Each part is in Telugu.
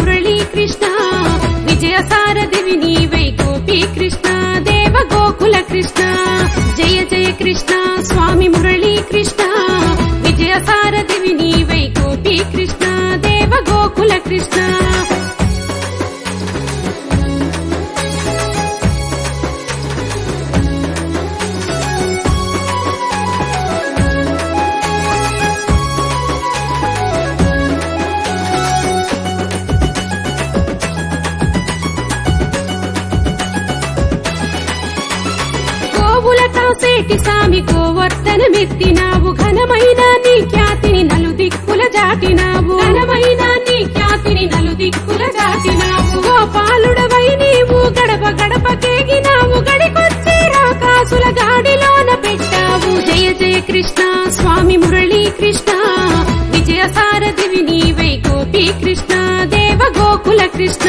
మురళీ కృష్ణ విజయ సారథివి నీవై గోపీ కృష్ణ దేవ గోకుల కృష్ణ జయ జయ కృష్ణ స్వామి మురళీ కృష్ణ విజయ సారథివి నీవై గోపీ కృష్ణ దేవ గోకుల కృష్ణ గోవుల కాసేటి సామి గోవర్ధనమెత్తినావు ఘనమైన నీ ఖ్యాతిని నలు దిక్కుల జాటినావు ఘనమైన నీ ఖ్యాతిని నలు దిక్కుల జాటినావు గోపాలుడవై నీవు గడప గడప కేగినావు గడికొచ్చి రాకాసుల గాడిలోన పెట్టావు జయ జయ కృష్ణ స్వామి మురళీ కృష్ణ విజయ సారథివి నీవై గోపీ కృష్ణ దేవ గోకుల కృష్ణ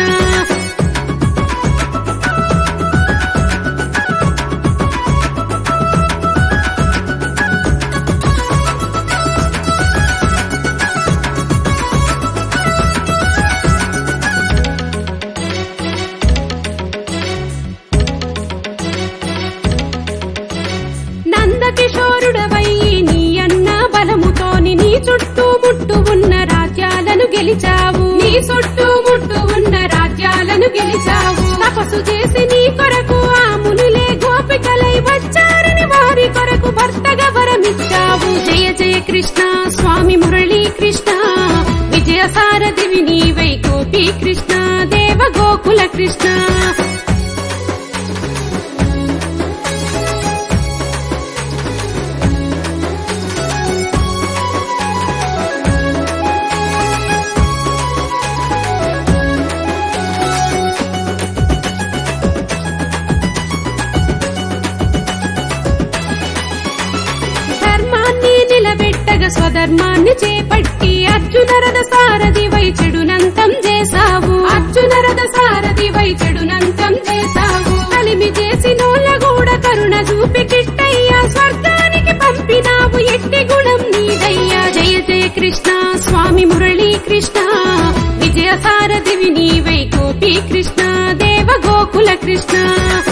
నందకిషోరుడవై నీ అన్న బలముతోని నీ చుట్టూ ముట్టు ఉన్న రాజ్యాలను గెలిచావు నీ చుట్టూ ముట్టు ఉన్న రాజ్యాలను గెలిచావు తపస్సు చేసి నీ కొరకు ఆ మునులే గోపికలై వచ్చారని వారి కొరకు భర్తగా వరమిచ్చావు జయ జయ కృష్ణ స్వామి మురళీ కృష్ణ విజయ సారథివి నీవై గోపీ కృష్ణ దేవ గోకుల కృష్ణ ధర్మాన్ని నిలబెట్టగ స్వధర్మాన్ని చేపట్టి అర్జున రథ సారథి వై చెడునంతం చేశావు అర్జున రథ సారథి వై చెడునంతం చేశావు కలిమి చేసి నోళ్ళ కూడా కరుణ చూపి కిట్టయ్యా స్వర్గానికి పంపినావు ఎట్టి గుణం నీదయ్యా జయ జయ కృష్ణ స్వామి మురళీ కృష్ణ విజయ సారథివి నీవై గోపీ కృష్ణ దేవ గోకుల కృష్ణ